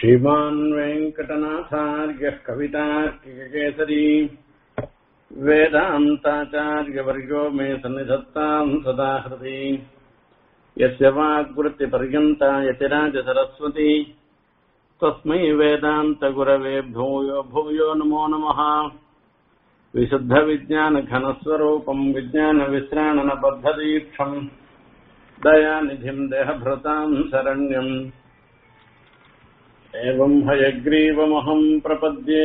श्रीमान् वेङ्कटनाथार्यः कवितार्किककेसरी वेदान्ताचार्यवर्यो मे सन्निधत्ताम् सदा हृदि यस्य वाग्वृत्तिपर्यन्ता यतिराजसरस्वती तस्मै वेदान्तगुरवे भूयो भूयो नमो नमः विशुद्धविज्ञानघनस्वरूपम् विज्ञानविश्राणनबद्धदीक्षम् दयानिधिम् देहभृताम् शरण्यम् एवम् हयग्रीवमहम् प्रपद्ये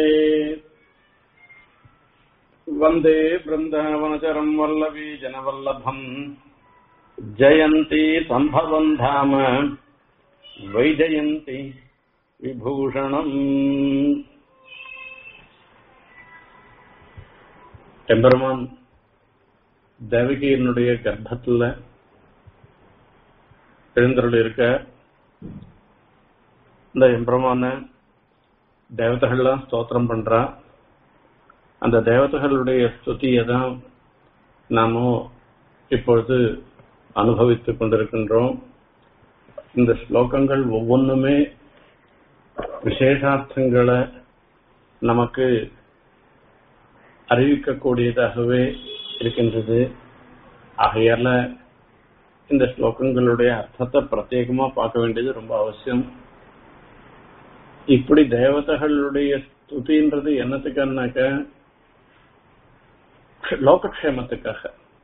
वन्दे बृन्दावनचरम् वल्लवी जनवल्लभम् जयन्ती सम्भवम् धाम वैजयन्ति விபூஷணம் எம்பெருமான் தேவகியினுடைய கர்ப்பத்துல எழுந்தருள் இருக்க இந்த எம்பெருமான தேவதைகள்லாம் ஸ்தோத்திரம் பண்றா அந்த தேவதைகளுடைய ஸ்துதியை தான் நாம இப்பொழுது அனுபவித்துக் கொண்டிருக்கின்றோம் இந்த ஸ்லோகங்கள் ஒவ்வொன்றுமே விசேஷார்த்தங்களை நமக்கு அறிவிக்கக்கூடியதாகவே இருக்கின்றது ஆகையால இந்த ஸ்லோகங்களுடைய அர்த்தத்தை பிரத்யேகமா பார்க்க வேண்டியது ரொம்ப அவசியம் இப்படி தேவதைகளுடைய ஸ்துதின்றது என்னத்துக்குன்னாக்க லோகக்ஷேமத்துக்காக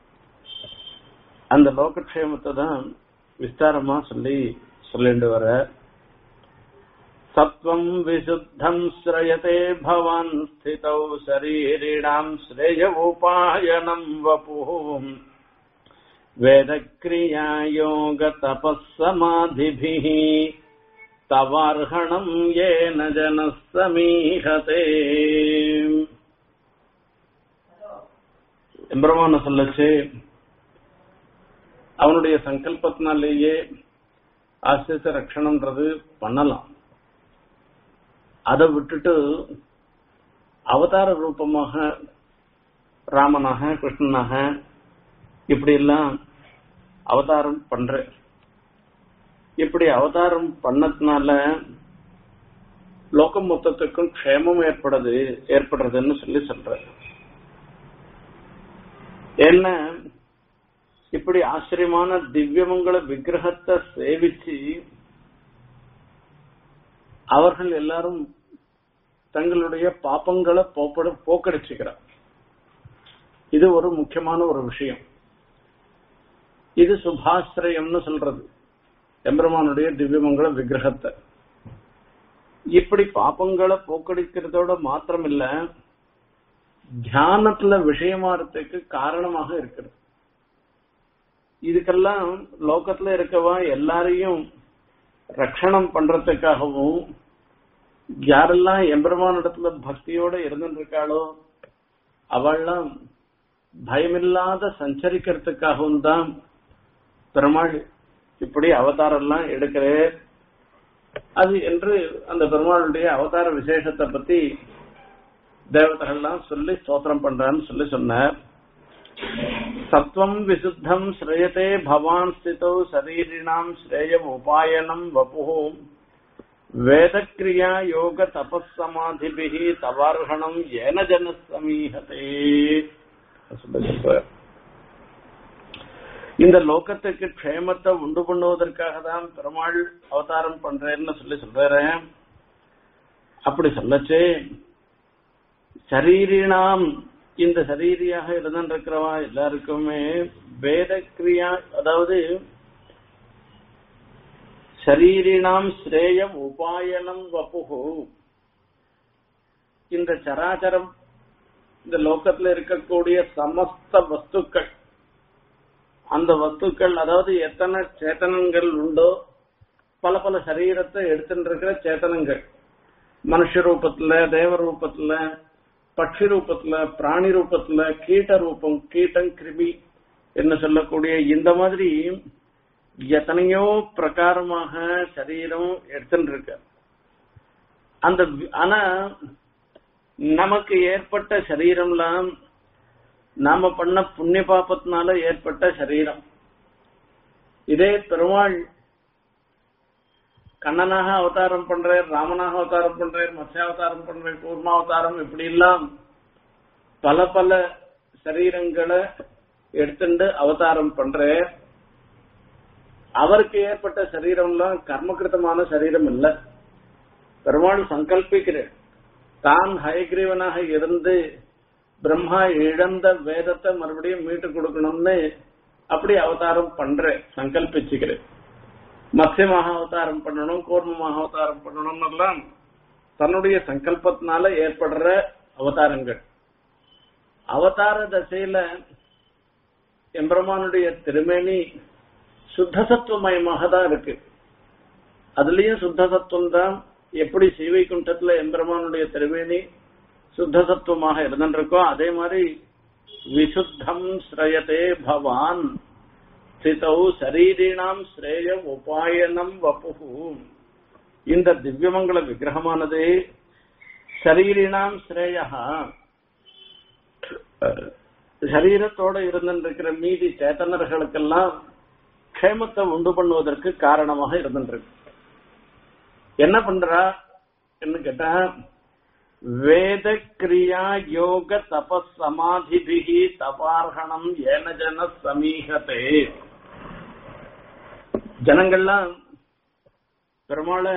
அந்த லோகக்ஷேமத்தை தான் விஸ்தாரமா சொல்லி சொல்லிட்டு வர सत्त्वम् विशुद्धम् श्रयते भवान् स्थितौ शरीरिणाम् श्रेय उपायनम् वपुः वेदक्रियायोगतपः समाधिभिः तवार्हणम् येन जनः समीहते எம்பிரமான சொல்லச்சு அவனுடைய சங்கல்பத்தினாலேயே ஆசிரித்த ரட்சணம்ன்றது பண்ணலாம் அதை விட்டுட்டு அவதார ரூபமாக ராமனாக கிருஷ்ணனாக இப்படி எல்லாம் அவதாரம் பண்ற இப்படி அவதாரம் பண்ணதுனால லோகம் மொத்தத்துக்கும் க்ஷேமம் ஏற்படுது ஏற்படுறதுன்னு சொல்லி சொல்ற என்ன இப்படி ஆச்சரியமான திவ்யமங்கள விக்கிரகத்தை சேவிச்சு அவர்கள் எல்லாரும் தங்களுடைய பாப்பங்களை போப்பட போக்கடிச்சுக்கிறார் இது ஒரு முக்கியமான ஒரு விஷயம் இது சுபாசிரயம்னு சொல்றது எம்பெருமானுடைய திவ்யமங்கள விக்கிரகத்தை இப்படி பாப்பங்களை போக்கடிக்கிறதோட மாத்திரம் இல்ல தியானத்துல விஷயமாறதுக்கு காரணமாக இருக்கிறது இதுக்கெல்லாம் லோகத்துல இருக்கவா எல்லாரையும் ரட்சணம் பண்றதுக்காகவும் யாரெல்லாம் எம்பெருமான இடத்துல பக்தியோட இருந்துருக்காளோ அவள்லாம் பயமில்லாத சஞ்சரிக்கிறதுக்காகவும் தான் பெருமாள் இப்படி அவதாரம் எல்லாம் எடுக்கிறே அது என்று அந்த பெருமாளுடைய அவதார விசேஷத்தை பத்தி தேவதைகள்லாம் சொல்லி ஸ்தோத்திரம் பண்றான்னு சொல்லி சொன்னார் சத்வம் விசுத்தம் ஸ்ரேயதே பவான் ஸ்திதௌ சரீரிணாம் ஸ்ரேயம் உபாயனம் வபுஹூம் வேதக்கிரியா யோக தபசமாதிபிகி தவார்கணம் ஏன ஜன சமீகதே இந்த லோகத்துக்கு க்ஷேமத்தை உண்டு பண்ணுவதற்காக தான் பெருமாள் அவதாரம் பண்றேன்னு சொல்லி சொல்றேன் அப்படி சொல்லச்சே சரீரினாம் இந்த சரீரியாக இருந்திருக்கிறவா எல்லாருக்குமே வேத கிரியா அதாவது சரீரினாம் ஸ்ரேயம் உபாயனம் வப்புகு இந்த சராச்சரம் இந்த லோகத்துல இருக்கக்கூடிய சமஸ்த வஸ்துக்கள் அந்த வஸ்துக்கள் அதாவது எத்தனை சேத்தனங்கள் உண்டோ பல பல சரீரத்தை எடுத்துட்டு இருக்கிற சேத்தனங்கள் மனுஷ ரூபத்துல தேவ ரூபத்துல பட்சி ரூபத்துல பிராணி ரூபத்துல கீட்ட ரூபம் கீட்டம் கிருமி என்ன சொல்லக்கூடிய இந்த மாதிரி எத்தனையோ பிரகாரமாக சரீரம் எடுத்துட்டு இருக்க அந்த ஆனா நமக்கு ஏற்பட்ட சரீரம்லாம் நாம பண்ண புண்ணிய பாப்பத்தினால ஏற்பட்ட சரீரம் இதே பெருமாள் கண்ணனாக அவதாரம் பண்றார் ராமனாக அவதாரம் பண்றார் மத்ஸ்யாவதாரம் பண்றார் கூர்மாவதாரம் இப்படி எல்லாம் பல பல சரீரங்களை எடுத்துட்டு அவதாரம் பண்றார் அவருக்கு ஏற்பட்ட சரீரம்லாம் கர்மகிருத்தமான சரீரம் இல்ல பெருமாள் சங்கல்பிக்கிறேன் தான் ஹயக்ரீவனாக இருந்து பிரம்மா இழந்த வேதத்தை மறுபடியும் மீட்டு கொடுக்கணும்னு அப்படி அவதாரம் பண்றேன் சங்கல்பிச்சுக்கிறேன் மத்தியமாக அவதாரம் பண்ணணும் கூர்மமாக அவதாரம் பண்ணணும் எல்லாம் தன்னுடைய சங்கல்பத்தினால ஏற்படுற அவதாரங்கள் அவதார தசையில எம்பெருமானுடைய திருமேனி சுத்த சத்துவமயமாக தான் இருக்கு அதுலயும் சுத்த சத்துவம் தான் எப்படி சீவைகுண்டத்துல எம்பெருமானுடைய திருமேனி சுத்த சத்துவமாக இருந்திருக்கோ அதே மாதிரி விசுத்தம் ஸ்ரயதே பவான் ஸ்திதௌ சரீரிணாம் ஸ்ரேய உபாயனம் வபுகு இந்த திவ்யமங்கல விக்கிரகமானது சரீரிணாம் ஸ்ரேயா சரீரத்தோட இருந்திருக்கிற மீதி சேத்தனர்களுக்கெல்லாம் க்ஷேமத்தை உண்டு பண்ணுவதற்கு காரணமாக இருந்திருக்கு என்ன பண்றா என்ன கேட்டா வேத கிரியா யோக தப சமாதிபிகி தபார்கணம் ஏன ஜன சமீகத்தே ஜனங்கள்லாம் பெருமாளை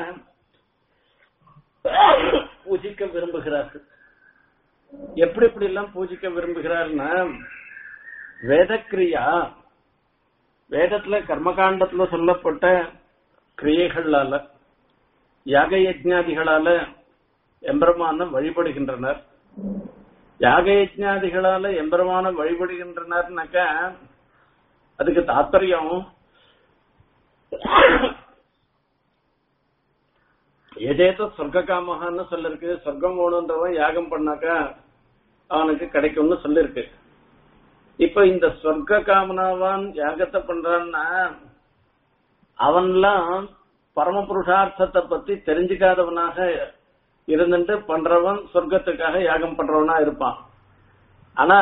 பூஜிக்க விரும்புகிறார்கள் எப்படி எப்படி எல்லாம் பூஜிக்க விரும்புகிறார்னா வேதக்கிரியா வேதத்துல கர்மகாண்டத்துல சொல்லப்பட்ட கிரியைகளால யாக யஜ்ஞாதிகளால எம்பெருமான வழிபடுகின்றனர் யாக யஜ்ஞாதிகளால எம்பெருமான வழிபடுகின்றனர்னாக்க அதுக்கு தாத்பரியம் எதேதோ சொர்க்க காமகான்னு சொல்லிருக்கு சொர்க்கம் வேணுன்றவன் யாகம் பண்ணாக்கா அவனுக்கு கிடைக்கும்னு சொல்லிருக்கு இப்ப இந்த சொர்க்க காமனாவான் யாகத்தை பண்றான்னா அவன்லாம் பரம புருஷார்த்தத்தை பத்தி தெரிஞ்சுக்காதவனாக இருந்துட்டு பண்றவன் சொர்க்கத்துக்காக யாகம் பண்றவனா இருப்பான் ஆனா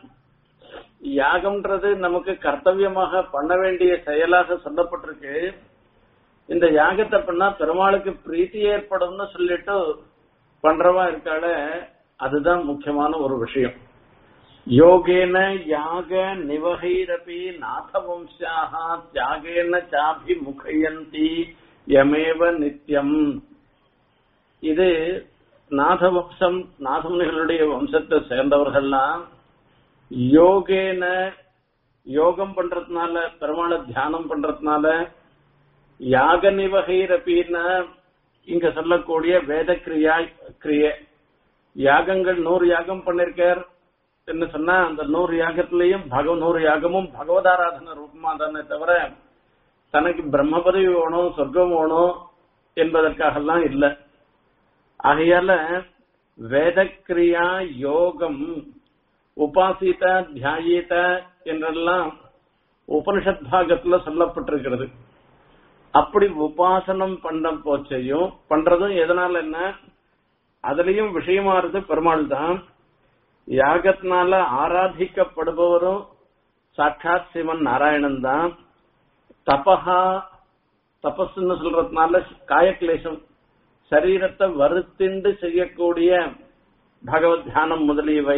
யாகம்ன்றது நமக்கு கர்த்தவியமாக பண்ண வேண்டிய செயலாக சொல்லப்பட்டிருக்கு இந்த யாகத்தை பண்ணா பெருமாளுக்கு பிரீத்தி ஏற்படும்னு சொல்லிட்டு பண்றவா இருக்கால அதுதான் முக்கியமான ஒரு விஷயம் யோகேன யாக நிவகைரபி நாத வம்சாக தியாகேன சாபி முகையந்தி யமேவ நித்யம் இது நாத வம்சம் நாதமுனிகளுடைய வம்சத்தை சேர்ந்தவர்கள்லாம் யோகேன யோகம் பண்றதுனால பெருமாளை தியானம் பண்றதுனால யாக நிவகைரப்பின்னா இங்க சொல்லக்கூடிய வேத கிரியா கிரிய யாகங்கள் நூறு யாகம் பண்ணிருக்கார் என்ன சொன்னா அந்த நூறு யாகத்திலையும் பகவ நூறு யாகமும் பகவதாராதன ரூபமா தானே தவிர தனக்கு பிரம்ம பதவி வேணும் சொர்க்கம் வேணும் என்பதற்காகலாம் இல்லை ஆகையால வேதக்கிரியா யோகம் உபாசித தியாயித என்றெல்லாம் உபனிஷத் பாகத்துல சொல்லப்பட்டிருக்கிறது அப்படி உபாசனம் பண்ண போச்சையும் பண்றதும் எதனால என்ன அதுலயும் விஷயமாறது பெருமாள் தான் யாகத்தினால ஆராதிக்கப்படுபவரும் சாட்சாத் சிவன் நாராயணன் தான் தபஹா தபஸ்ன்னு சொல்றதுனால காயக்லேசம் சரீரத்தை வருத்திண்டு செய்யக்கூடிய பகவத் தியானம் முதலியவை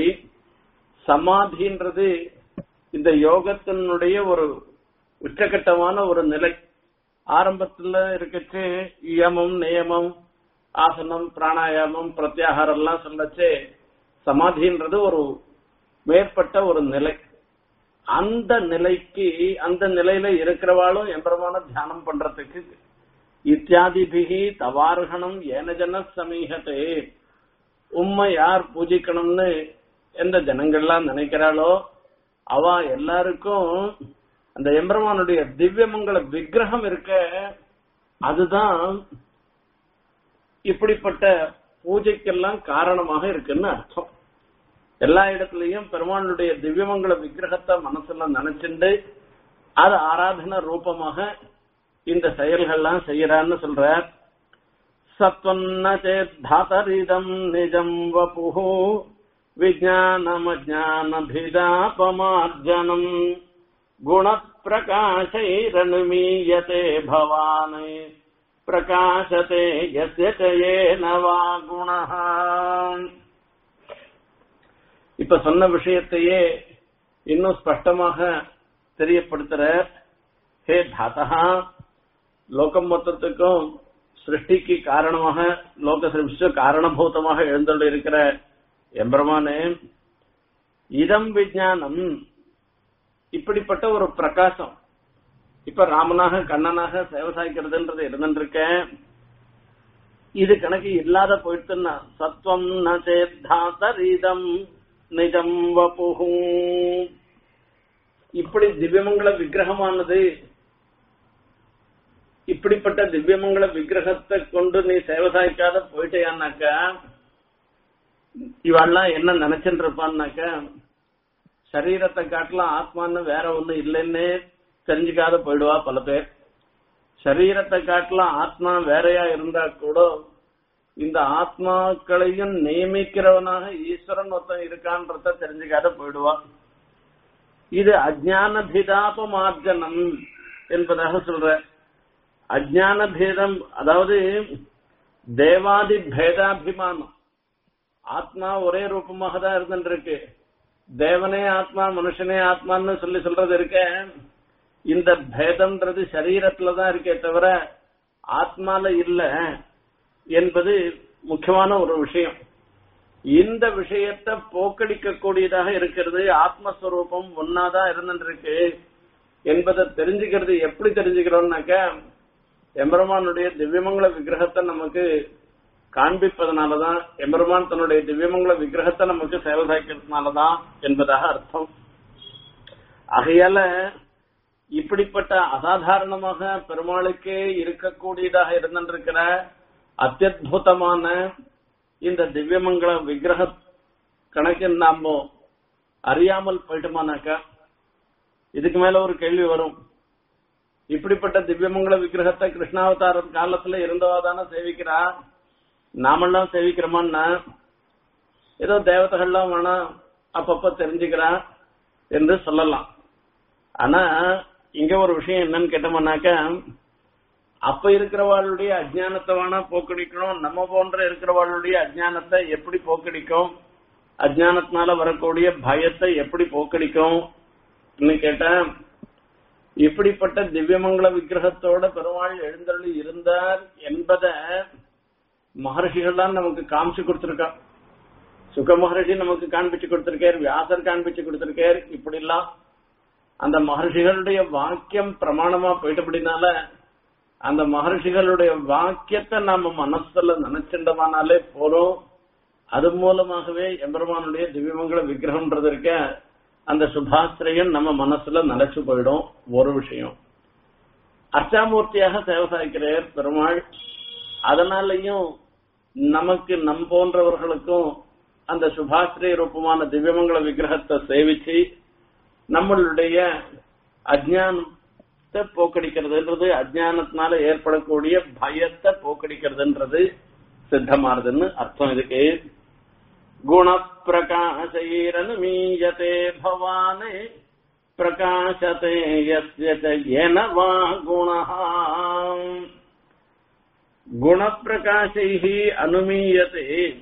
சமாதின்றது இந்த யோகத்தினுடைய ஒரு உச்சகட்டமான ஒரு நிலை ஆரம்பத்துல இருக்கச்சு யமம் நியமம் ஆசனம் பிராணாயாமம் பிரத்யாகாரம் எல்லாம் சொல்லச்சே சமாதின்றது ஒரு மேற்பட்ட ஒரு நிலை அந்த நிலைக்கு அந்த நிலையில இருக்கிறவாளும் எம்பரமான தியானம் பண்றதுக்கு இத்தியாதிபிகி தவார்கணம் ஏனஜன சமீகத்தே உம்மை யார் பூஜிக்கணும்னு எந்த ஜனங்கள்லாம் நினைக்கிறாளோ அவ எல்லாருக்கும் அந்த எம்பெருமானுடைய திவ்யமங்கல விக்கிரகம் இருக்க அதுதான் இப்படிப்பட்ட பூஜைக்கெல்லாம் காரணமாக இருக்குன்னு அர்த்தம் எல்லா இடத்துலயும் பெருமானுடைய திவ்யமங்கல விக்கிரகத்தை மனசுல நினைச்சுண்டு அது ஆராதன ரூபமாக இந்த செயல்கள்லாம் செய்யறான்னு சொல்றார் சத்வன்ன சேத்தாத்தரிதம் நிஜம் வபு விஜானமஜானபிதாபமார்ஜனம் குணப்பிரகாசைரனுமீயதே பவான் பிரகாசத்தே எஸ்ய ச ஏன வா குணः இப்ப சொன்ன விஷயத்தையே இன்னும் ஸ்பஷ்டமாக தெரியப்படுத்துற ஹே தாத்தா லோகம் மொத்தத்துக்கும் சிருஷ்டிக்கு காரணமாக லோக சிருஷ்டி காரணபூதமாக எழுந்துள்ள இருக்கிற எம்பெருமானே இதம் விஜயானம் இப்படிப்பட்ட ஒரு பிரகாசம் இப்ப ராமனாக கண்ணனாக சேவை சாய்க்கிறதுன்றது இருந்துருக்க இது கணக்கு இல்லாத போயிட்டுன்னா சத்வம் ந சேத்தாத்தரீதம் நிஜம் வபுஹூ இப்படி திவ்யமங்கல விக்கிரகமானது இப்படிப்பட்ட திவ்யமங்கல விக்கிரகத்தை கொண்டு நீ சேவை சாய்க்காத போயிட்டேயான்னாக்கா இவாள்லாம் என்ன நினைச்சுட்டு இருப்பான்னாக்கா சரீரத்தை காட்டலாம் ஆத்மான்னு வேற ஒண்ணு இல்லைன்னு தெரிஞ்சுக்காத போயிடுவா பல பேர் சரீரத்தை காட்டலாம் ஆத்மா வேறையா இருந்தா கூட இந்த ஆத்மாக்களையும் நியமிக்கிறவனாக ஈஸ்வரன் ஒருத்தன் இருக்கான்றத தெரிஞ்சுக்காத போயிடுவா இது அஜான பிதாபமார்ஜனம் என்பதாக சொல்ற அஜான பேதம் அதாவது தேவாதி பேதாபிமானம் ஆத்மா ஒரே ரூபமாக தான் இருந்துருக்கு தேவனே ஆத்மா மனுஷனே ஆத்மான்னு சொல்லி சொல்றது இருக்க இந்த பேதம்ன்றது சரீரத்துல தான் இருக்கே தவிர ஆத்மால இல்ல என்பது முக்கியமான ஒரு விஷயம் இந்த விஷயத்தை போக்கடிக்க கூடியதாக இருக்கிறது ஆத்மஸ்வரூபம் ஒன்னாதான் இருந்துருக்கு என்பதை தெரிஞ்சுக்கிறது எப்படி தெரிஞ்சுக்கிறோம்னாக்க எம்பெருமானுடைய திவ்யமங்கல விக்கிரகத்தை நமக்கு காண்பிப்பதனாலதான் எம்பெருமான் தன்னுடைய திவ்யமங்கல விக்கிரகத்தை நமக்கு சேவை சாய்க்கிறதுனாலதான் என்பதாக அர்த்தம் ஆகையால இப்படிப்பட்ட அசாதாரணமாக பெருமாளுக்கே இருக்கக்கூடியதாக இருந்திருக்கிற அத்தியுதமான இந்த திவ்யமங்கல விக்கிரக கணக்கு நாம அறியாமல் போயிட்டோமானாக்கா இதுக்கு மேல ஒரு கேள்வி வரும் இப்படிப்பட்ட திவ்யமங்கல விக்கிரகத்தை கிருஷ்ணாவதார காலத்துல இருந்தவா தானே சேவிக்கிறா நாமெல்லாம் சேவிக்கிறோமான்னா ஏதோ தேவதைகள்லாம் வேணா அப்பப்ப தெரிஞ்சுக்கிறா என்று சொல்லலாம் ஆனா இங்க ஒரு விஷயம் என்னன்னு கேட்டோம்னாக்க அப்ப இருக்கிறவாளுடைய அஜ்ஞானத்தை வேணா போக்கடிக்கணும் நம்ம போன்ற இருக்கிறவாளுடைய அஜ்ஞானத்தை எப்படி போக்கடிக்கும் அஜ்ஞானத்தினால வரக்கூடிய பயத்தை எப்படி போக்கடிக்கும் கேட்டா இப்படிப்பட்ட திவ்யமங்கல விக்கிரகத்தோட பெருமாள் எழுந்தருளி இருந்தார் என்பதை மகர்ஷிகள்லாம் நமக்கு காமிச்சு கொடுத்திருக்கா சுக மகர்ஷி நமக்கு காண்பிச்சு கொடுத்திருக்கார் வியாசர் காண்பிச்சு கொடுத்திருக்கார் இப்படி எல்லாம் அந்த மகர்ஷிகளுடைய வாக்கியம் பிரமாணமா போயிட்டபடினால அந்த மகர்ஷிகளுடைய வாக்கியத்தை நாம மனசுல நினைச்சிட்டோமானாலே போறோம் அது மூலமாகவே எம்பெருமானுடைய திவ்யமங்கல விக்கிரகம்ன்றது இருக்க அந்த சுபாஸ்திரையும் நம்ம மனசுல நிலைச்சு போயிடும் ஒரு விஷயம் அர்ச்சாமூர்த்தியாக சேவை சாய்க்கிறார் பெருமாள் அதனாலையும் நமக்கு நம் போன்றவர்களுக்கும் அந்த சுபாஸ்திரிய ரூபமான திவ்யமங்கல விக்கிரகத்தை சேவிச்சு நம்மளுடைய அஜ்ஞானத்தை போக்கடிக்கிறதுன்றது அஜ்ஞானத்தினால ஏற்படக்கூடிய பயத்தை போக்கடிக்கிறதுன்றது சித்தமானதுன்னு அர்த்தம் இதுக்கு குணப்பிரகாசைரனுமீயதே பவானே பிரகாசத்தே யஸ்ய ச ஏன வா குணः குணப்பிரகாசைः அனுமீயதே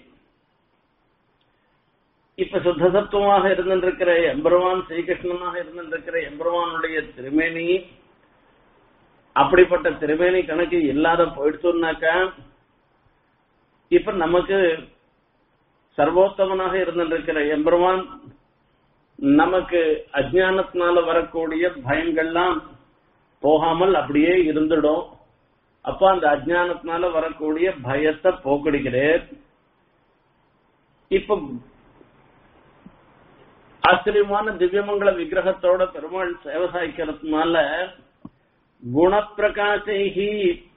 இப்ப சுத்த சத்துவமாக இருந்திருக்கிற எம்பெருமான் ஸ்ரீகிருஷ்ணனாக இருந்திருக்கிற எம்பெருமானுடைய திருமேனி அப்படிப்பட்ட திருமேனி கணக்கு இல்லாத போயிடுச்சுன்னாக்கா இப்ப நமக்கு சர்வோத்தமனாக இருந்திருக்கிற எம்பெருமான் நமக்கு அஜ்ஞானத்தினால வரக்கூடிய பயங்கள்லாம் போகாமல் அப்படியே இருந்துடும் அப்ப அந்த அஜ்ஞானத்தினால வரக்கூடிய பயத்தை போக்கடிக்கிறேன் இப்ப ஆச்சரியமான திவ்யமங்கல விக்கிரகத்தோட பெருமாள் சேவை சாய்க்கிறதுனால குணப்பிரகாசைகி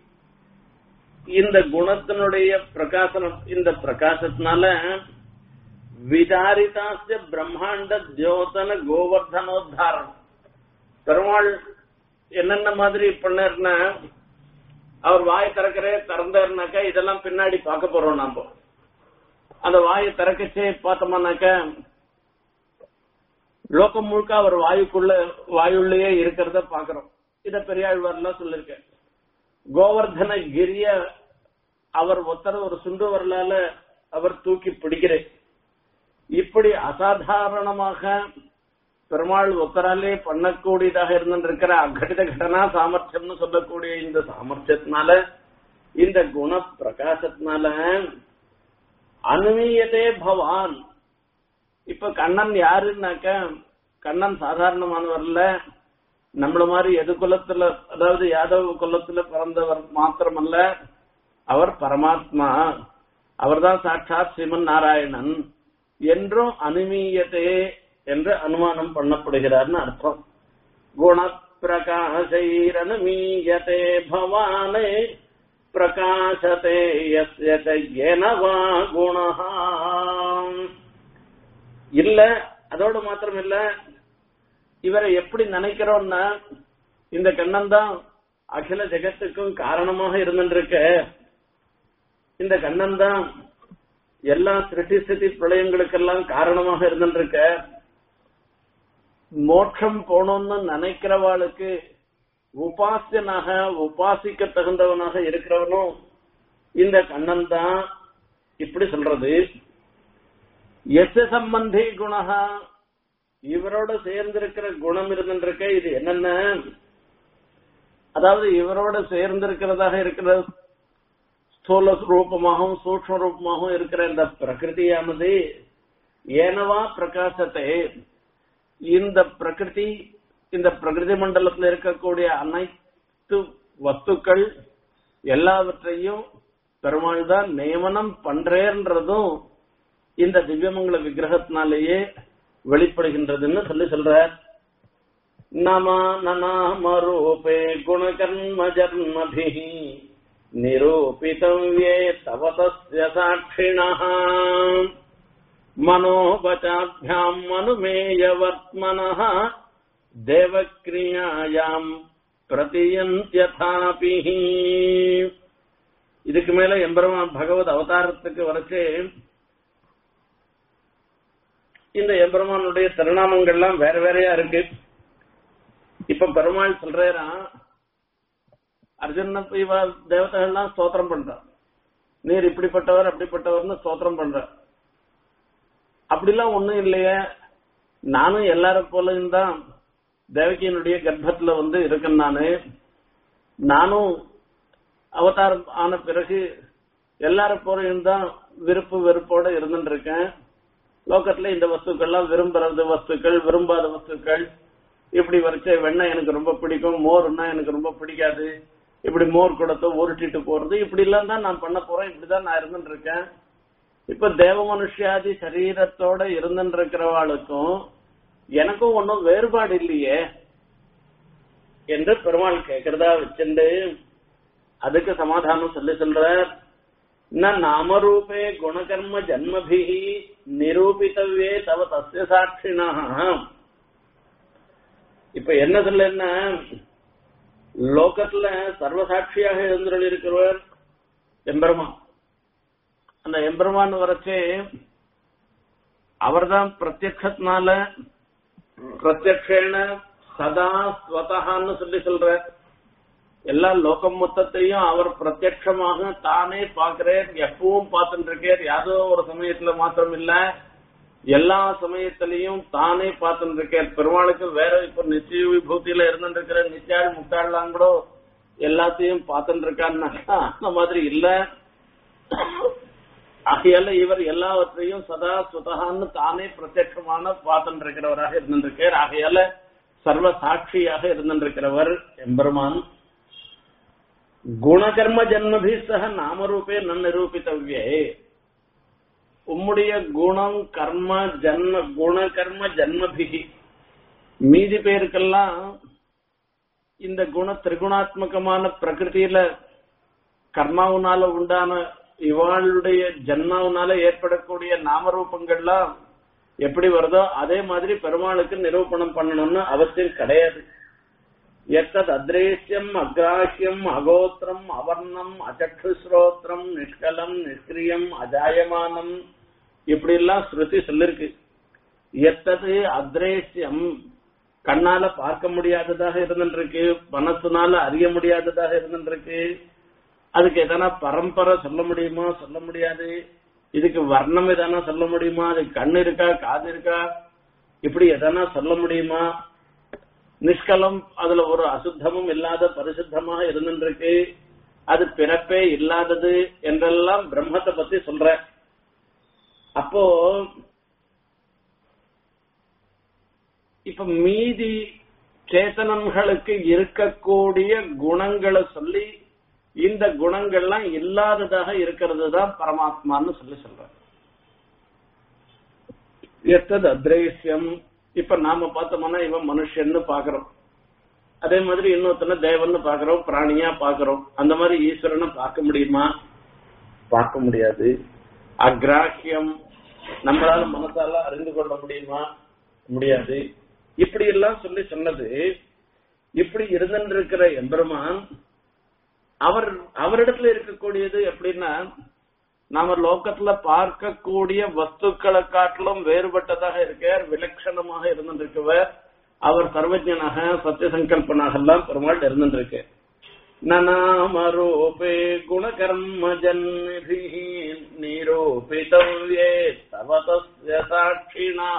இந்த குணத்தினுடைய பிரகாசனம் இந்த பிரகாசத்தினால விதாரிதாசிய பிரம்மாண்ட தியோதன கோவர்தனோத்தாரம் பெருமாள் என்னென்ன மாதிரி பண்ணாருன்னா அவர் வாயை திறக்கிறே திறந்தாருனாக்கா இதெல்லாம் பின்னாடி பார்க்க போறோம் நாம அந்த வாயை திறக்கச்சே பார்த்தோம்னாக்கா லோகம் முழுக்க அவர் வாயுக்குள்ள வாயுள்ளேயே இருக்கிறத பாக்குறோம் இத பெரியாழ்வார்லாம் சொல்லிருக்கேன் கோவர்தன கிரிய அவர் ஒருத்தர் ஒரு சுண்டு வரலால அவர் தூக்கி பிடிக்கிறேன் இப்படி அசாதாரணமாக பெருமாள் ஒத்தராலே பண்ணக்கூடியதாக இருந்திருக்கிற அகடித கடனா சாமர்த்தியம்னு சொல்லக்கூடிய இந்த சாமர்த்தியத்தினால இந்த குண பிரகாசத்தினால அனுமீயதே பவான் இப்ப கண்ணன் யாருன்னாக்க கண்ணன் சாதாரணமானவர்ல நம்மள மாதிரி எது குலத்துல அதாவது யாதவ குலத்துல பிறந்தவர் மாத்திரமல்ல அவர் பரமாத்மா அவர்தான் சாட்சாத் ஸ்ரீமன் நாராயணன் என்றும் அனுமீயத்தே என்று அனுமானம் பண்ணப்படுகிறார்னு அர்த்தம் குணப்பிரகாசைரனுமீயத்தே பவானே பிரகாசத்தே யஸ்ய ஏன வா குணஹா இல்ல அதோட மாத்திரம் இல்ல இவரை எப்படி நினைக்கிறோம்னா இந்த கண்ணன் தான் அகில ஜெகத்துக்கும் காரணமாக இருந்துருக்க இந்த கண்ணன் தான் எல்லா சிருஷ்டி ஸ்திதி பிரளயங்களுக்கெல்லாம் காரணமாக இருந்துருக்க மோட்சம் போகணும்னு நினைக்கிறவாளுக்கு உபாசியனாக உபாசிக்க தகுந்தவனாக இருக்கிறவனும் இந்த கண்ணன் தான் இப்படி சொல்றது எஸ் சம்பந்தி குணகா இவரோட சேர்ந்திருக்கிற குணம் இருந்துருக்க இது என்னென்ன அதாவது இவரோட சேர்ந்திருக்கிறதாக இருக்கிற ஸ்தூல ரூபமாகவும் சூக்ம ரூபமாகவும் இருக்கிற இந்த பிரகிருதியானது ஏனவா பிரகாசத்தை இந்த பிரகிருதி இந்த பிரகிருதி மண்டலத்தில் இருக்கக்கூடிய அனைத்து வஸ்துக்கள் எல்லாவற்றையும் பெருமாள் தான் நியமனம் பண்றேன்றதும் இந்த திவ்யமங்கல விக்கிரகத்தினாலேயே வெளிப்படுகின்றதுன்னு சொல்லி சொல்றார் நம நநாமரூபே குணகர்ம ஜன்மபிஹி நிரூபிதவ்யே தவ தஸ்ய சாட்சிணः மனோபச்சாभ्याम् மனுமேயவர்த்மனः தேவக்ரியாயாம் பிரதியந்தியதாபி இதுக்கு மேல எம்பெருமான் பகவத் அவதாரத்துக்கு வரைச்சு இந்த எம்பெருமானுடைய திருநாமங்கள்லாம் வேற வேறையா இருக்கு இப்ப பெருமாள் சொல்றாராம் அர்ஜுன இவ தேவதைகள்லாம் ஸ்தோத்திரம் பண்றான் நீர் இப்படிப்பட்டவர் அப்படிப்பட்டவர்னு ஸ்தோத்திரம் பண்ற அப்படிலாம் ஒண்ணும் இல்லையே நானும் எல்லாரும் போலயும் தான் தேவகியினுடைய கர்ப்பத்துல வந்து இருக்கேன் நானு நானும் அவதாரம் ஆன பிறகு எல்லாரும் போலையும் தான் விருப்பு வெறுப்போட இருந்துட்டு இருக்கேன் லோகத்துல இந்த வஸ்துக்கள்லாம் விரும்புறது வஸ்துக்கள் விரும்பாத வஸ்துக்கள் இப்படி வரைச்ச வெண்ணெய் எனக்கு ரொம்ப பிடிக்கும் மோர்னா எனக்கு ரொம்ப பிடிக்காது இப்படி மோர் குடத்தை உருட்டிட்டு போறது இப்படி எல்லாம் தான் நான் பண்ண போறேன் இப்படிதான் நான் இருந்துட்டு இருக்கேன் இப்ப தேவ மனுஷியாதி சரீரத்தோட இருந்துட்டு இருக்கிறவாளுக்கும் எனக்கும் ஒன்னும் வேறுபாடு இல்லையே என்று பெருமாள் கேக்குறதா வச்சுண்டு அதுக்கு சமாதானம் சொல்லி சொல்ற நாமரூபே குணகர்ம ஜன்மபிஹி நிரூபித்தவே தவ தஸ்ய சாட்சினா இப்ப என்ன சொல்ல லோகத்துல சர்வசாட்சியாக இருந்துள்ள இருக்கிறவர் எம்பெருமான் அந்த எம்பெருமான் வரைச்சே அவர்தான் பிரத்யக்ஷத்தினால பிரத்யக்ஷேன சதா ஸ்வதகான்னு சொல்லி சொல்ற எல்லா லோகம் மொத்தத்தையும் அவர் பிரத்யட்சமாக தானே பாக்குறார் எப்பவும் பார்த்துட்டு இருக்கார் யாரோ ஒரு சமயத்துல மாத்திரம் இல்ல எல்லா சமயத்திலையும் தானே பார்த்துட்டு இருக்கார் பெருமாளுக்கு வேற இப்ப நிச்சய விபூதியில இருந்துட்டு இருக்கிற நிச்சயாள் முட்டாள்லாம் கூட எல்லாத்தையும் பார்த்துட்டு இருக்காருனாக்கா அந்த மாதிரி இல்ல ஆகையால இவர் எல்லாவற்றையும் சதா சுதகான்னு தானே பிரத்யட்சமான பார்த்துட்டு இருக்கிறவராக இருந்திருக்கார் ஆகையால சர்வ சாட்சியாக இருந்திருக்கிறவர் எம்பெருமான் குணகர்ம ஜன்மபி சக நாமரூபே நன் நிரூபித்தவ்யே உம்முடைய குணம் கர்ம ஜன்ம குண கர்ம ஜன்மபிகி மீதி பேருக்கெல்லாம் இந்த குண திரிகுணாத்மகமான பிரகிருதியில கர்மாவுனால உண்டான இவாளுடைய ஜன்மாவுனால ஏற்படக்கூடிய நாமரூபங்கள்லாம் எப்படி வருதோ அதே மாதிரி பெருமாளுக்கு நிரூபணம் பண்ணணும்னு அவசியம் கிடையாது எத்தத் அத்ரேஷ்யம் அக்ராஹ்யம் அகோத்திரம் அவர்ணம் அச்சக்ஷுஸ்ரோத்திரம் நிஷ்கலம் நிஷ்கிரியம் அஜாயமானம் இப்படி எல்லாம் ஸ்ருதி சொல்லிருக்கு எத்தது அத்ரேஷ்யம் கண்ணால பார்க்க முடியாததாக இருந்துருக்கு மனசுனால அறிய முடியாததாக இருந்துருக்கு அதுக்கு எதனா பரம்பரை சொல்ல முடியுமா சொல்ல முடியாது இதுக்கு வர்ணம் எதனா சொல்ல முடியுமா அதுக்கு கண்ணு இருக்கா காது இருக்கா இப்படி எதனா சொல்ல முடியுமா நிஷ்கலம் அதுல ஒரு அசுத்தமும் இல்லாத பரிசுத்தமாக இருந்துருக்கு அது பிறப்பே இல்லாதது என்றெல்லாம் பிரம்மத்தை பத்தி சொல்ற அப்போ இப்ப மீதி சேத்தனன்களுக்கு இருக்கக்கூடிய குணங்களை சொல்லி இந்த குணங்கள்லாம் இல்லாததாக இருக்கிறது தான் பரமாத்மான்னு சொல்லி சொல்ற எத்தது அத்ரேஷ்யம் இப்ப நாம பார்த்தோம்னா இவன் மனுஷன்னு பாக்குறோம் அதே மாதிரி இன்னொருத்தன தேவன்னு பாக்குறோம் பிராணியா பாக்குறோம் அந்த மாதிரி ஈஸ்வரனை பார்க்க முடியுமா பார்க்க முடியாது அக்ராஹியம் நம்மளால மனசால அறிந்து கொள்ள முடியுமா முடியாது இப்படி எல்லாம் சொல்லி சொன்னது இப்படி இருந்திருக்கிற எம்பெருமான் அவர் அவரிடத்துல இருக்கக்கூடியது எப்படின்னா நாம லோகத்துல பார்க்கக்கூடிய வஸ்துக்களை காட்டிலும் வேறுபட்டதாக இருக்கார் விலட்சணமாக இருந்திருக்கவர் அவர் சர்வஜனாக சத்தியசங்கல்பனாக எல்லாம் பெருமாள் இருந்திருக்கு நநாமரூபே குணகர்ம ஜன்மி நிரூபிதவ்யே தவதஸ்ய சாட்சிணா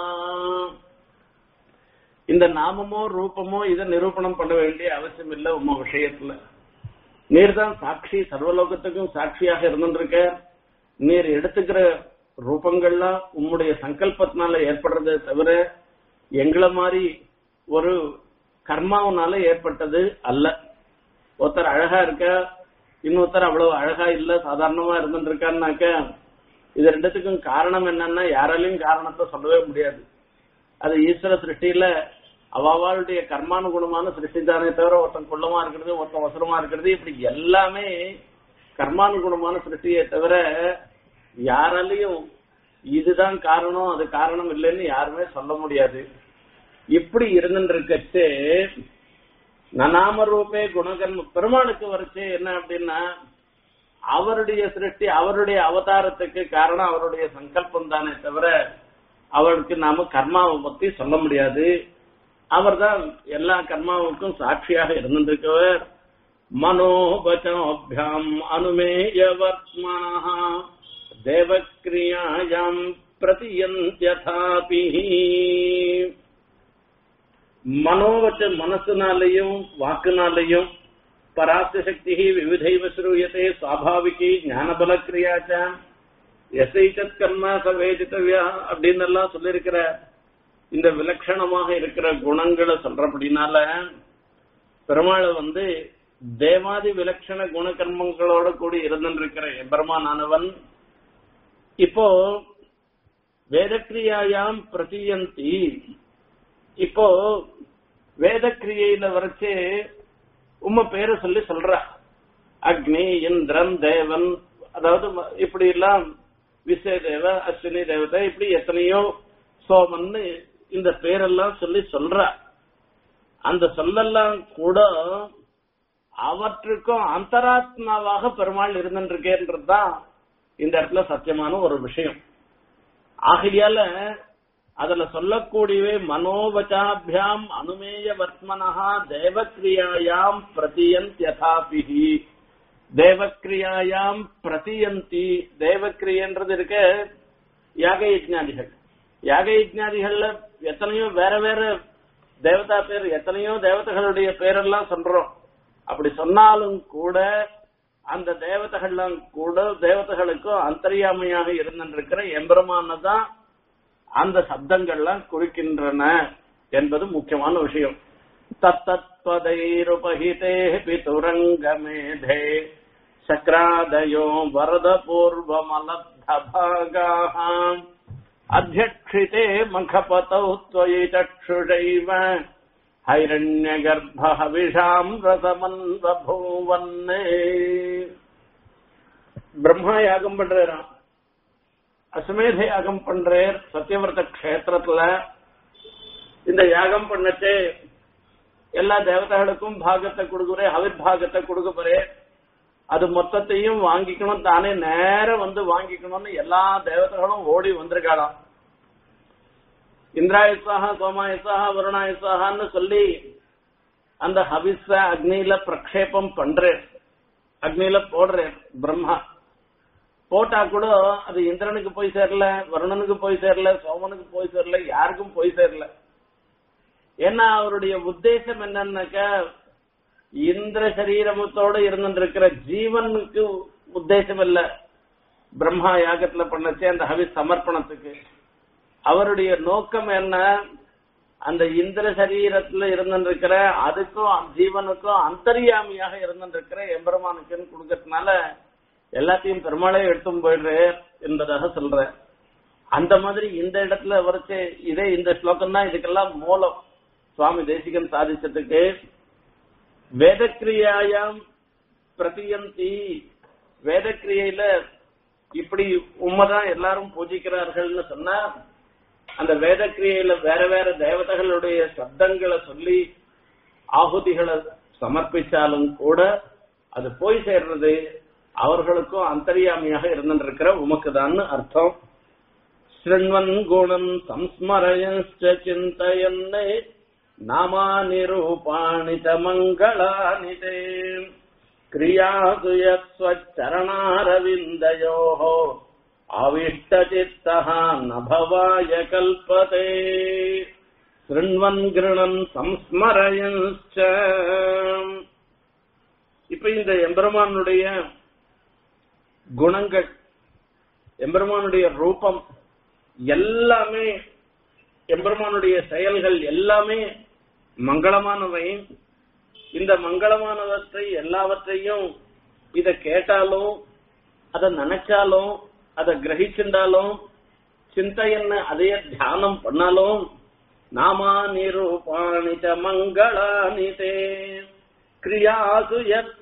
இந்த நாமமோ ரூபமோ இதை நிரூபணம் பண்ண வேண்டிய அவசியம் இல்லை உம்ம விஷயத்துல நீர் தான் சாட்சி சர்வலோகத்துக்கும் சாட்சியாக இருந்திருக்க நீர் எடுத்துக்கிற ரூபங்கள்லாம் உம்முடைய சங்கல்பத்தினால ஏற்படுறதே தவிர எங்களை மாதிரி ஒரு கர்மாவனால ஏற்பட்டது அல்ல ஒருத்தர் அழகா இருக்க இன்னொருத்தர் அவ்வளவு அழகா இல்ல சாதாரணமா இருந்துருக்கான்னாக்க இது ரெண்டுத்துக்கும் காரணம் என்னன்னா யாராலையும் காரணத்தை சொல்லவே முடியாது அது ஈஸ்வர சிருஷ்டியில அவாவாளுடைய கர்மானுகுணமான சிருஷ்டி தானே தவிர ஒருத்தன் குள்ளமா இருக்கிறது ஒருத்தன் வசரமா இருக்கிறது இப்படி எல்லாமே கர்மானுகுணமான சிருஷ்டியை தவிர யாராலையும் இதுதான் காரணம் அது காரணம் இல்லைன்னு யாருமே சொல்ல முடியாது இப்படி இருந்துருக்கச்சே நனாம ரூபே குணகர்ம பெருமாளுக்கு வரைச்சு என்ன அப்படின்னா அவருடைய சிருஷ்டி அவருடைய அவதாரத்துக்கு காரணம் அவருடைய சங்கல்பம் தானே தவிர அவருக்கு நாம கர்மாவை பத்தி சொல்ல முடியாது அவர்தான் எல்லா கர்மாவுக்கும் சாட்சியாக இருந்திருக்கவர் மனோபச்சாபியாம் அனுமேயவர்த்மனா தேவக்கிரியாயாம் பிரதியந்தியதாபி மனோவச்ச மனசுனாலையும் வாக்குனாலையும் பராத்த சக்தி விவிதைவ ஸ்ரூயத்தை சுவாபாவிகி ஞானபல கிரியாச்ச எசைச்சத் கர்மா சவேதித்தவியா அப்படின்னு எல்லாம் சொல்லியிருக்கிற இந்த விலட்சணமாக இருக்கிற குணங்களை சொல்றபடினால பெருமாள் வந்து தேவாதி விலட்சண குணகர்மங்களோட கூடி இருந்திருக்கிற எம்பெருமானானவன் இப்போ வேதக்கிரியாயாம் பிரதியந்தி இப்போ வேதக்கிரியையில வரைச்சு உம்ம பேரை சொல்லி சொல்ற அக்னி இந்திரன் தேவன் அதாவது இப்படி எல்லாம் விசய தேவ அஸ்வினி தேவதை இப்படி எத்தனையோ சோமன்னு இந்த பேரெல்லாம் சொல்லி சொல்ற அந்த சொல்லெல்லாம் கூட அவற்றுக்கும் அந்தராத்மாவாக பெருமாள் இருந்துருக்கேன்றதுதான் இந்த இடத்துல சத்தியமான ஒரு விஷயம் ஆகையால அதுல சொல்லக்கூடியவே மனோவச்சாபியாம் அனுமேய வர்த்மனஹா தேவக்கிரியாயாம் பிரதியந்த் யதாபிஹி தேவக்கிரியாயாம் பிரதியந்தி தேவக்கிரியன்றது இருக்க யாக யஜ்ஞாதிகள் யாக யஜ்ஞாதிகள்ல எத்தனையோ வேற வேற தேவதா பேர் எத்தனையோ தேவதைகளுடைய பேரெல்லாம் சொல்றோம் அப்படி சொன்னாலும் கூட அந்த தேவதைகள்லாம் கூட தேவதைகளுக்கும் அந்தரியாமையாக இருந்திருக்கிற எம்பெருமான தான் அந்த சப்தங்கள்லாம் குறிக்கின்றன என்பது முக்கியமான விஷயம் தத்தத்வதைருபகிதே பிதுரங்கமேதே சக்ராதயோ வரத பூர்வமலத்தபாகாः அத்தியக்ஷிதே மகபதௌ त्वयि चक्षुषैव ஹைரண்யகர்ப்ப விஷாம் ரசமன்வூவன்னே பிரம்மா யாகம் பண்றாராம் அஸ்வமேத யாகம் பண்றார் சத்தியவிரத கஷேத்திரத்துல இந்த யாகம் பண்ணச்சே எல்லா தேவதைகளுக்கும் பாகத்தை கொடுக்குறே ஹவிர் பாகத்தை கொடுக்க போறேன் அது மொத்தத்தையும் வாங்கிக்கணும் தானே நேர வந்து வாங்கிக்கணும்னு எல்லா தேவதைகளும் ஓடி வந்திருக்காளாம் இந்திராயுசாக சோமாயுசாக வருணாயுசாகான்னு சொல்லி அந்த ஹவிஸ அக்னியில பிரக்ஷேபம் பண்றேன் அக்னியில போடுறேன் பிரம்மா போட்டா கூட அது இந்திரனுக்கு போய் சேரல வருணனுக்கு போய் சேரல சோமனுக்கு போய் சேரல யாருக்கும் போய் சேரல ஏன்னா அவருடைய உத்தேசம் என்னன்னாக்கா இந்திர சரீரமத்தோடு இருந்துருக்கிற ஜீவனுக்கு உத்தேசம் இல்ல பிரம்மா யாகத்துல பண்ணச்சே அந்த ஹவி சமர்ப்பணத்துக்கு அவருடைய நோக்கம் என்ன அந்த இந்திர சரீரத்துல இருந்துருக்கிற அதுக்கும் ஜீவனுக்கும் அந்தரியாமியாக இருந்துருக்கிற எம்பெருமானுக்குன்னு கொடுக்கறதுனால எல்லாத்தையும் பெருமாளே எடுத்தும் போயிடுறே என்பதாக சொல்ற அந்த மாதிரி இந்த இடத்துல வரைச்சு இதே இந்த ஸ்லோகம் தான் இதுக்கெல்லாம் மூலம் சுவாமி தேசிகன் சாதிச்சதுக்கு வேதக்கிரியாயாம் பிரதியந்தி வேதக்கிரியையில இப்படி உண்மைதான் எல்லாரும் பூஜிக்கிறார்கள்னு சொன்னா அந்த வேதக்கிரியையில வேற வேற தேவதைகளுடைய சப்தங்களை சொல்லி ஆகுதிகளை சமர்ப்பிச்சாலும் கூட அது போய் சேர்றது அவர்களுக்கும் அந்தரியாமியாக இருந்திருக்கிற உமக்குதான் அர்த்தம் ஸ்ருண்வன் குணம் சம்ஸ்மரயச்ச சிந்தயன் நாமானி ரூபாணி ச மங்களானி தே கிரியாசு யஸ்வச்சரணாரவிந்தயோः आविष्टचित्तः न भवाय कल्पते शृण्वन् கிருணன் சம்ஸ்மரயஞ்ச இப்ப இந்த எம்பெருமானுடைய குணங்கள் எம்பெருமானுடைய ரூபம் எல்லாமே எம்பெருமானுடைய செயல்கள் எல்லாமே மங்களமானவை இந்த மங்களமானவற்றை எல்லாவற்றையும் இத கேட்டாலும் அதை நினைச்சாலும் அதை கிரகிச்சிருந்தாலும் சிந்தையன்னு அதைய தியானம் பண்ணாலும் நாமா நிரூபாணி ச மங்களானி தே கிரியாசு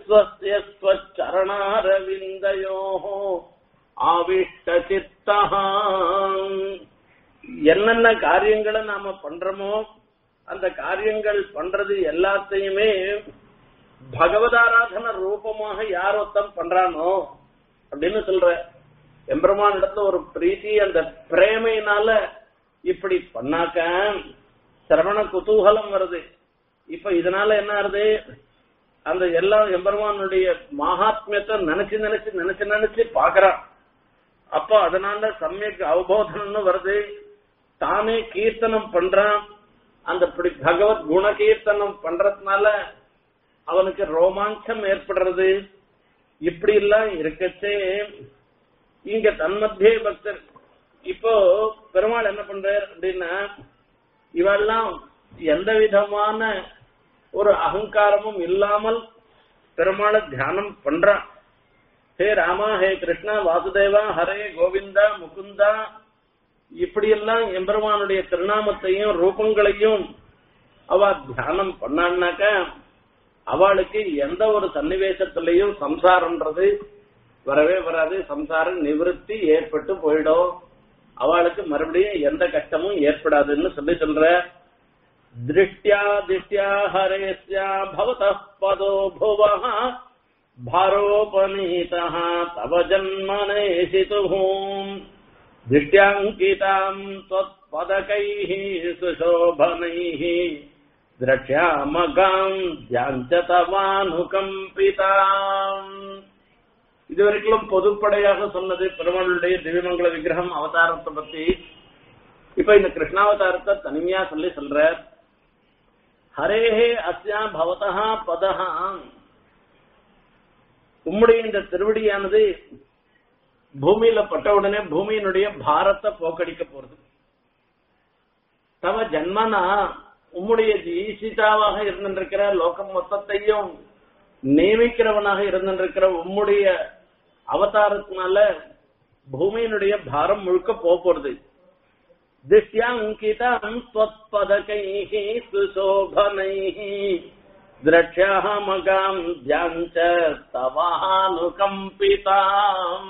யஸ்வஸ்யஸ்வச்சரணாரவிந்தயோ ஆவிஷ்ட சித்தஹா என்னென்ன காரியங்களை நாம பண்றோமோ அந்த காரியங்கள் பண்றது எல்லாத்தையுமே பகவதாராதன ரூபமாக யார் ஒருத்தன் பண்றானோ அப்படின்னு சொல்ற எம்பெருமான் இடத்துல ஒரு பிரீத்தி அந்த பிரேமையினால இப்படி பண்ணாக்க சிரவண குதூகலம் வருது இப்ப இதனால என்ன ஆறுது அந்த எல்லா எம்பெருமானுடைய மகாத்மியத்தை நினைச்சு நினைச்சு நினைச்சு நினைச்சு பாக்குறான் அப்ப அதனால சமயக் அவபோதனம்னு வருது தானே கீர்த்தனம் பண்றான் அந்த இப்படி பகவத் குண கீர்த்தனம் பண்றதுனால அவனுக்கு ரோமாஞ்சம் ஏற்படுறது இப்படி எல்லாம் இருக்கச்சே இங்க தன்மத்தியே பக்தர் இப்போ பெருமாள் என்ன பண்றார் அப்படின்னா இவெல்லாம் எந்த விதமான ஒரு அகங்காரமும் இல்லாமல் பெருமாளை தியானம் பண்றான் ஹே ராமா ஹே கிருஷ்ணா வாசுதேவா ஹரே கோவிந்தா முகுந்தா இப்படியெல்லாம் எம்பெருமானுடைய திருநாமத்தையும் ரூபங்களையும் அவ தியானம் பண்ணான்னாக்க அவளுக்கு எந்த ஒரு சன்னிவேசத்திலையும் சம்சாரம்ன்றது வரவே வராது சம்சார நிவிருத்தி ஏற்பட்டு போயிடும் அவளுக்கு மறுபடியும் எந்த கஷ்டமும் ஏற்படாதுன்னு சொல்லி சொல்ற திருஷ்டியா திஷ்டியா ஹரேஸ்யா பவத பதோ புவ பாரோபநீதா தவ ஜன்மனேசிதும் திருஷ்டியாங்கிதாம் त्वत्पदकैः सुशोभनैः द्रक्ष्यामगाम् ध्याञ्च தவானுகம்பிதாம் இதுவரைக்கும் பொதுப்படையாக சொன்னது பெருமாளுடைய திவ்யமங்கல விக்கிரகம் அவதாரத்தை பத்தி இப்ப இந்த கிருஷ்ணாவதாரத்தை தனிமையா சொல்லி சொல்ற ஹரேஹே அஸ்யா பவதா பதஹா உம்முடைய இந்த திருவடியானது பூமியில பட்ட உடனே பூமியினுடைய பாரத்தை போக்கடிக்க போறது தவ ஜன்மனா உம்முடைய ஈசிதாவாக இருந்திருக்கிற லோகம் மொத்தத்தையும் நியமிக்கிறவனாக இருந்திருக்கிற உம்முடைய அவதாரத்தினால பூமியினுடைய பாரம் முழுக்க போக போறது திஷ்யாங்கிதம் त्वत्पदकैः सुशोभनैः द्रक्ष्यामगाम् ध्याञ्च तवानुकम्पिताम्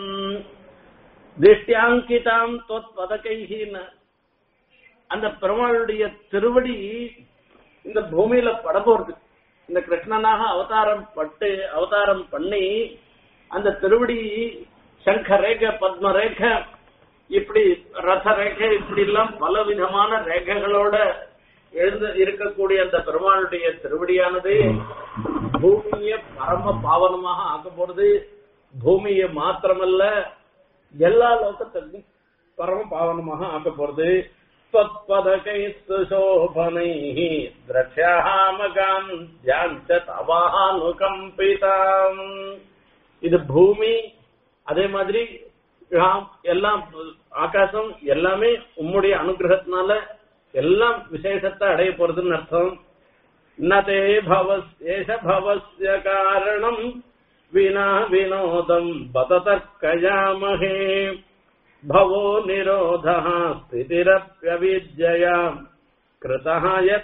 திஷ்டியாங்கிதாம் தொத்பதகைஹின்னு அந்த பெருமாளுடைய திருவடி இந்த பூமியில பட போறது இந்த கிருஷ்ணனாக அவதாரம் பட்டு அவதாரம் பண்ணி அந்த திருவடி சங்க ரேக பத்ம ரேக இப்படி ரத ரேகை இப்படி எல்லாம் பல விதமான ரேகைகளோட எழுந்து இருக்கக்கூடிய அந்த பெருமாளுடைய திருவடியானது பூமியை பரம பாவனமாக ஆக்க போறது பூமியை மாத்திரமல்ல எல்லா லோகத்திற்கும் பரம பாவனமாக ஆக்க போறது त्वत्पदकैस्तु शोभनैः द्रक्ष्यामकान् ध्याञ्च தவானுகம்பிதாம் இது பூமி அதே மாதிரி ஆம், எல்லாம் ஆகாசம் எல்லாமே உம்முடைய அனுகிரகத்தினால எல்லாம் விசேஷத்தை அடைய போறதுன்னு அர்த்தம் நதே பவஸ் ஏஷ பவஸ்ய காரணம் வினா வினோதம் பததர்க்கயாமஹே भवो निरोधः स्थितिरप्यविद्यया कृतः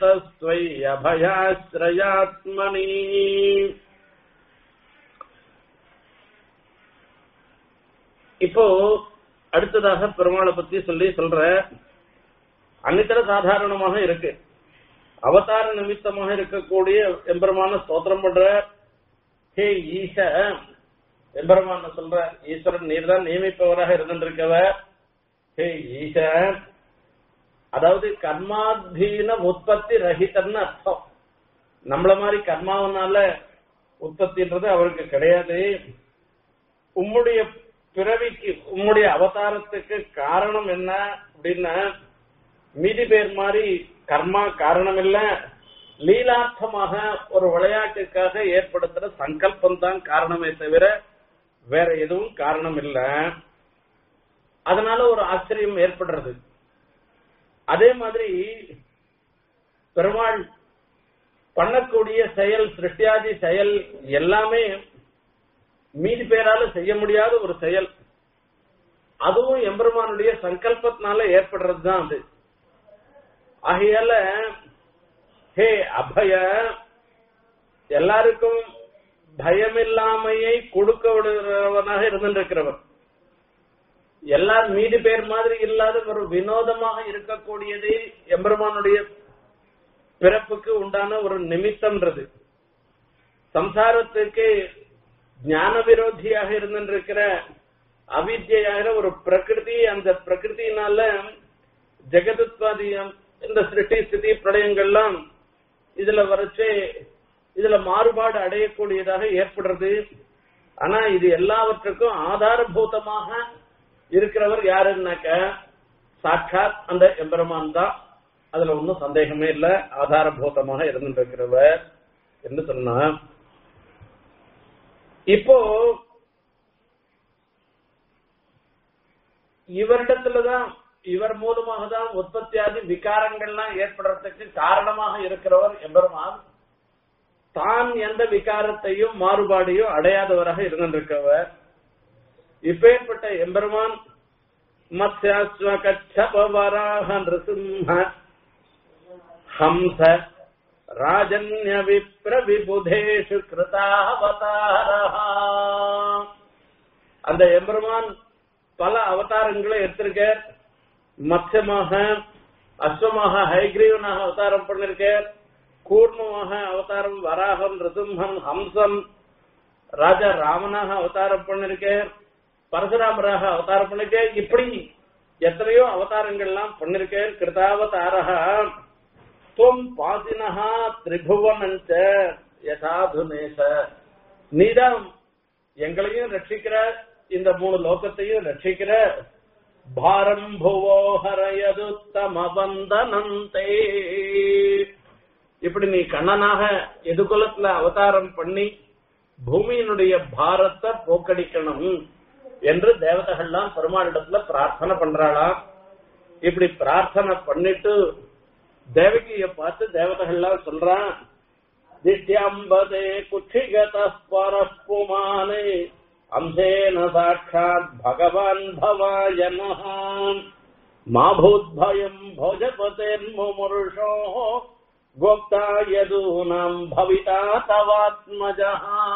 यतस्त्वय्यभयाश्रयात्मनि இப்போ அடுத்ததாக பெருமாளை பத்தி சொல்லி சொல்ற அன்னித்தர சாதாரணமாக இருக்கு அவதார நிமித்தமாக இருக்கக்கூடிய எம்பெருமான ஸ்தோத்திரம் பண்ற ஹே ஈச எம்பெருமான சொல்ற ஈஸ்வரன் நீர் தான் நியமிப்பவராக இருந்திருக்கவ ஹே ஈச அதாவது கர்மாதீன உற்பத்தி ரஹிதன்னு அர்த்தம் நம்மள மாதிரி கர்மாவனால உற்பத்தின்றது அவருக்கு கிடையாது உம்முடைய பிறவிக்கு உம்முடைய அவதாரத்துக்கு காரணம் என்ன அப்படின்னா மீதி பேர் மாதிரி கர்மா காரணம் இல்ல லீலார்த்தமாக ஒரு விளையாட்டுக்காக ஏற்படுத்துற சங்கல்பம் தான் காரணமே தவிர வேற எதுவும் காரணம் இல்ல அதனால ஒரு ஆச்சரியம் ஏற்படுறது அதே மாதிரி பெருமாள் பண்ணக்கூடிய செயல் சிருஷ்டியாதி செயல் எல்லாமே மீதி பேரால செய்ய முடியாத ஒரு செயல் அதுவும் எம்பெருமானுடைய சங்கல்பத்தினால ஏற்படுறது தான் அது ஆகையால ஹே அபய எல்லாருக்கும் பயமில்லாமையை கொடுக்க விடுறவனாக இருந்திருக்கிறவர் எல்லார் மீதி பேர் மாதிரி இல்லாத ஒரு வினோதமாக இருக்கக்கூடியது எம்பெருமானுடைய பிறப்புக்கு உண்டான ஒரு நிமித்தம்ன்றது சம்சாரத்துக்கு ஞான விரோதியாக இருந்திருக்கிற அவித்யாக ஒரு பிரகிருதி அந்த பிரகிருதினால ஜெகதுத்வாதியம் இந்த சிருஷ்டி ஸ்திதி பிரளயங்கள்லாம் இதுல வரைச்சு இதுல மாறுபாடு அடையக்கூடியதாக ஏற்படுறது ஆனா இது எல்லாவற்றுக்கும் ஆதாரபூதமாக இருக்கிறவர் யாருன்னாக்க சாட்சாத் அந்த எம்பெருமான் தான் அதுல ஒன்றும் சந்தேகமே இல்ல ஆதாரபூதமாக இருந்திருக்கிறவர் என்று சொன்னா இப்போ இவரிடத்துலதான் இவர் மூலமாக தான் உற்பத்தியாகி விகாரங்கள்லாம் ஏற்படுறதுக்கு காரணமாக இருக்கிறவர் எம்பெருமான் தான் எந்த விகாரத்தையும் மாறுபாடையும் அடையாதவராக இருந்திருக்கவர் இப்பேற்பட்ட எம்பெருமான் மத்யாஸ்வ கச்சபவராக நிருசிம்ஹ ஹம்ச ராஜன்ய விப்ர விபுதேஷு கிருதாவதாரா அந்த எம்பெருமான் பல அவதாரங்களை எடுத்திருக்கார் மத்யமாக அஸ்வமாக ஹைகிரீவனாக அவதாரம் பண்ணிருக்கார் கூர்மமாக அவதாரம் வராகம் ரிதும்ஹன் ஹம்சம் ராஜா ராமனாக அவதாரம் பண்ணிருக்கார் பரசுராமராக அவதாரம் பண்ணிருக்கார் இப்படி எத்தனையோ அவதாரங்கள்லாம் பண்ணிருக்கார் கிருதாவதாரா துவம் பாசினஹா திரிபுவனஞ்ச யசாதுனேச நீதான் எங்களையும் ரட்சிக்கிற இந்த மூணு லோகத்தையும் ரட்சிக்கிற பாரம் புவோ ஹரயதுத்தம வந்தனந்தே இப்படி நீ கண்ணனாக எதுகுலத்துல அவதாரம் பண்ணி பூமியினுடைய பாரத்தை போக்கடிக்கணும் என்று தேவதைகள்லாம் பெருமாளிடத்துல பிரார்த்தனை பண்றாளாம் இப்படி பிரார்த்தனை பண்ணிட்டு தேவகிய பார்த்து தேவதைகள்லாம் சொல்றான் திஷ்யம்பதே குட்சிகத பரப்புமானே அம்சேன சாட்சாத் பகவான் பவாய நகாம் மா பூத்பயம் भोजपतेर्मुमुर्षो गोप्ता यदूनाम् भविता தவாத்மஜா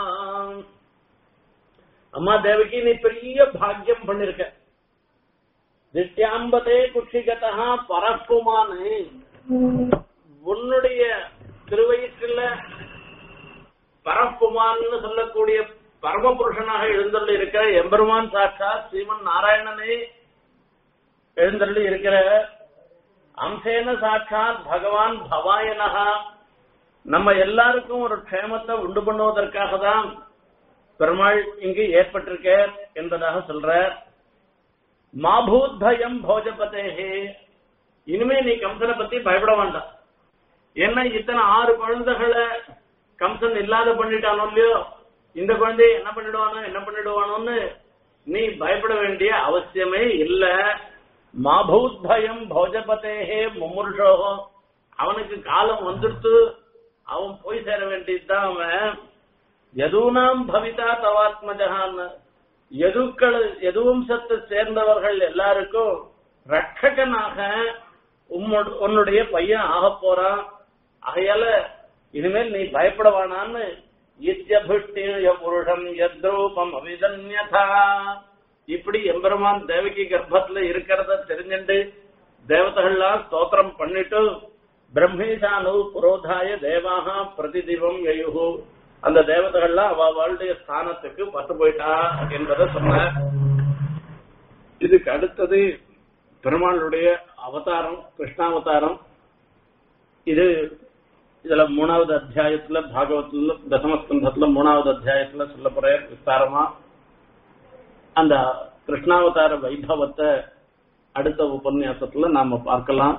அம்மா தேவகி நீ பெரிய பாக்கியம் பண்ணிருக்க திஷ்யாம்பதே குஷிகதா பரப்புமானு உன்னுடைய திருவயிற்றுல பரப்புமான்னு சொல்லக்கூடிய பரமபுருஷனாக எழுந்துள்ள இருக்கிற எம்பெருமான் சாட்சாத் ஸ்ரீமன் நாராயணனே எழுந்தருளி இருக்கிற அம்சேன சாட்சாத் பகவான் பவாயனஹா நம்ம எல்லாருக்கும் ஒரு க்ஷேமத்தை உண்டு பண்ணுவதற்காக தான் பெருமாள் இங்கு ஏற்பட்டிருக்க என்பதாக சொல்ற மாபூத் பயம் போஜபதேஹே இனிமே நீ கம்சனை பத்தி பயப்பட வேண்டாம் ஏன்னா இத்தனை ஆறு குழந்தைகளை கம்சன் இல்லாத பண்ணிட்டானோ இல்லையோ இந்த குழந்தைய என்ன பண்ணிடுவானோ என்ன பண்ணிடுவானோன்னு நீ பயப்பட வேண்டிய அவசியமே இல்ல மாபூத் பயம் போஜபதேஹே முமுர்ஷோகோ அவனுக்கு காலம் வந்துடுத்து அவன் போய் சேர வேண்டியதுதான் அவன் எதுனாம் பவிதா தவாத்மஜகான் எதுக்கள் எதுவம்சத்தை சேர்ந்தவர்கள் எல்லாருக்கும் ரட்சகனாக உம்மோட உன்னுடைய பையன் ஆக போறான் ஆகையால இனிமேல் நீ பயப்படவானான்னு இத்தியபுஷ்டிய புருஷம் எத்ரூபம் அவிதன்யதா இப்படி எம்பெருமான் தேவகி கர்ப்பத்துல இருக்கிறத தெரிஞ்சுண்டு தேவதைகள்லாம் ஸ்தோத்திரம் பண்ணிட்டு பிரம்மேஷானு புரோதாய தேவாக பிரதிதிவம் யயுகு அந்த தேவதைகள்லாம் அவ அவளுடைய ஸ்தானத்துக்கு பட்டு போயிட்டா என்பதை சொன்னார் இதுக்கு அடுத்தது பெருமாளுடைய அவதாரம் கிருஷ்ணாவதாரம் இது இதுல மூணாவது அத்தியாயத்துல பாகவத்துல தசமஸ்கந்தத்துல மூணாவது அத்தியாயத்துல சொல்ல போற விஸ்தாரமா அந்த கிருஷ்ணாவதார வைபவத்தை அடுத்த உபன்யாசத்துல நாம பார்க்கலாம்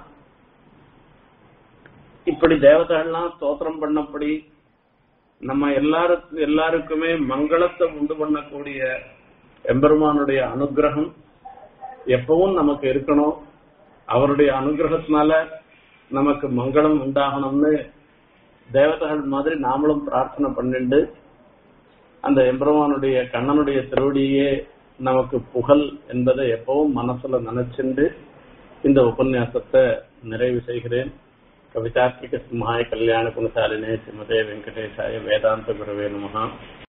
இப்படி தேவதைகள்லாம் ஸ்தோத்திரம் பண்ணபடி நம்ம எல்லாருக்கும் எல்லாருக்குமே மங்களத்தை உண்டு பண்ணக்கூடிய எம்பெருமானுடைய அனுகிரகம் எப்பவும் நமக்கு இருக்கணும் அவருடைய அனுகிரகத்தினால நமக்கு மங்களம் உண்டாகணும்னு தேவதைகள் மாதிரி நாமளும் பிரார்த்தனை பண்ணிண்டு அந்த எம்பெருமானுடைய கண்ணனுடைய திருவடியே நமக்கு புகழ் என்பதை எப்பவும் மனசுல நினைச்சுண்டு இந்த உபன்யாசத்தை நிறைவு செய்கிறேன் கவிதாத்மிக சிம்ஹாய கல்யாண குணசாலினே சிமதே வெங்கடேசாய வேதாந்த குருவே நமகா